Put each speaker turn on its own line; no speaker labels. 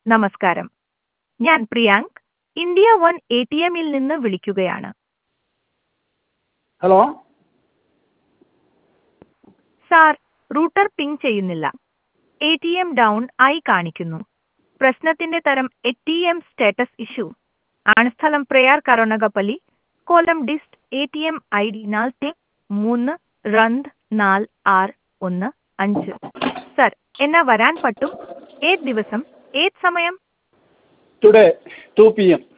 നമസ്കാരം ഞാൻ Priyank India one A T എമ്മിൽ നിന്ന് വിളിക്കുകയാണ്
ഹലോ
സാർ റൂട്ടർ പിങ് ചെയ്യുന്നില്ല എ ടി എം ഡൗൺ ആയി കാണിക്കുന്നു പ്രശ്നത്തിന്റെ തരം A T M status issue ആണ് സ്ഥലം Prayar Karunagappally Kollam dist A T M I D നാൽത്തെ മൂന്ന് രണ്ട് നാല് ആറ് ഒന്ന് അഞ്ച് സർ എന്നാ വരാൻ പറ്റും ഏത് ദിവസം ഏത് സമയം
ടുഡേ ടു പി എം